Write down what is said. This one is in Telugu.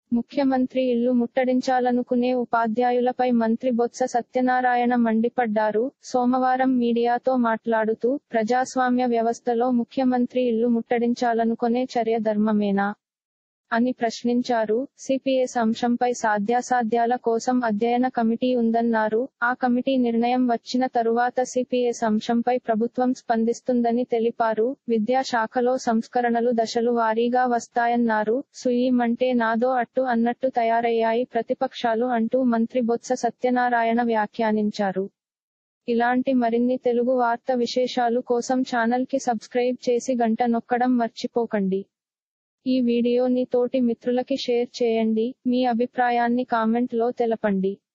ముఖ్యమంత్రి ఇల్లు ముట్టడించాలనుకునే ఉపాధ్యాయులపై మంత్రి బొత్స సత్యనారాయణ మండిపడ్డారు సోమవారం మీడియాతో మాట్లాడుతూ ప్రజాస్వామ్య వ్యవస్థలో ముఖ్యమంత్రి ఇల్లు ముట్టడించాలనుకునే చర్య ధర్మమేనా అని ప్రశ్నించారు సిపిఎస్ అంశంపై సాధ్యాసాధ్యాల కోసం అధ్యయన కమిటీ ఉందన్నారు ఆ కమిటీ నిర్ణయం వచ్చిన తరువాత సిపిఎస్ అంశంపై ప్రభుత్వం స్పందిస్తుందని తెలిపారు విద్యాశాఖలో సంస్కరణలు దశలు వారీగా వస్తాయన్నారు సుయీమంటే నాదో అట్టు అన్నట్టు తయారయ్యాయి ప్రతిపక్షాలు అంటూ మంత్రి బొత్స సత్యనారాయణ వ్యాఖ్యానించారు ఇలాంటి మరిన్ని తెలుగు వార్త విశేషాలు కోసం ఛానల్ కి సబ్స్క్రైబ్ చేసి గంట నొక్కడం మర్చిపోకండి ఈ వీడియోని తోటి మిత్రులకి షేర్ చేయండి మీ అభిప్రాయాన్ని కామెంట్ లో తెలపండి